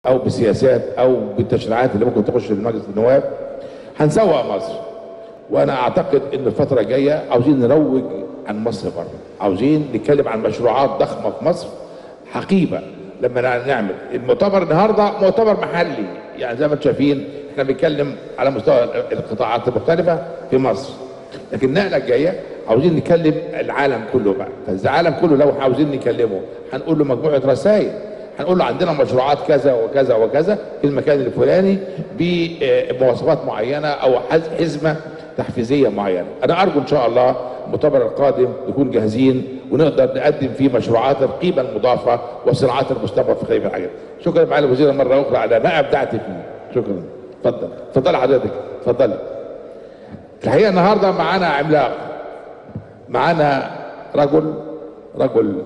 او بسياسات او بالتشريعات اللي ممكن تخش في مجلس النواب هنسوق مصر وانا اعتقد ان الفتره الجايه عاوزين نروج عن مصر بره عاوزين نتكلم عن مشروعات ضخمه في مصر حقيبه لما نعمل المؤتمر النهارده مؤتمر محلي يعني زي ما انتم شايفين احنا بنتكلم على مستوى القطاعات المختلفه في مصر لكن النقله الجايه عاوزين نكلم العالم كله بقى فالعالم كله لو عاوزين نكلمه هنقول له مجموعه رسائل هنقول له عندنا مشروعات كذا وكذا وكذا في المكان الفلاني بمواصفات معينه او حز- حزمه تحفيزيه معينه انا ارجو ان شاء الله المؤتمر القادم نكون جاهزين ونقدر نقدم فيه مشروعات القيمه المضافه وصناعات المستقبل في خليفه الحاجات شكرا معالي الوزير مره اخرى على ما ابدعت فيه شكرا اتفضل اتفضل حضرتك اتفضلي الحقيقه النهارده معانا عملاق معانا رجل رجل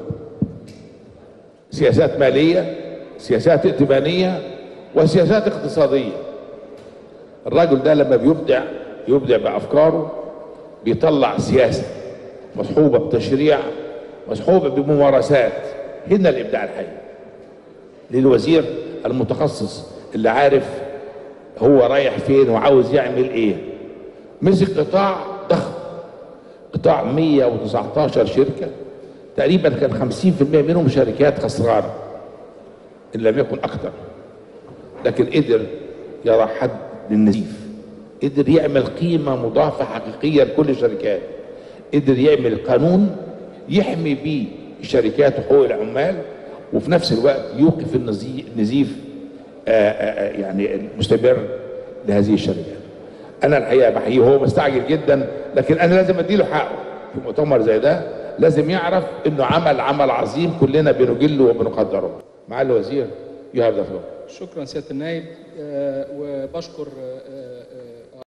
سياسات ماليه سياسات ائتمانيه وسياسات اقتصاديه الرجل ده لما بيبدع يبدع بافكاره بيطلع سياسه مصحوبه بتشريع مصحوبه بممارسات هنا الابداع الحقيقي للوزير المتخصص اللي عارف هو رايح فين وعاوز يعمل ايه مسك قطاع ضخم قطاع 119 شركه تقريبا كان 50% منهم شركات خسرانه ان لم يكن اكثر لكن قدر يرى حد للنزيف قدر يعمل قيمه مضافه حقيقيه لكل الشركات قدر يعمل قانون يحمي بيه الشركات وحقوق العمال وفي نفس الوقت يوقف النزي- النزيف آه، آه، آه، يعني المستمر لهذه الشركات انا الحقيقه بحييه هو مستعجل جدا لكن انا لازم اديله حقه في مؤتمر زي ده لازم يعرف انه عمل عمل عظيم كلنا بنجله وبنقدره معالي الوزير يو هاف ذا فلور شكرا سياده النائب آه، وبشكر آه،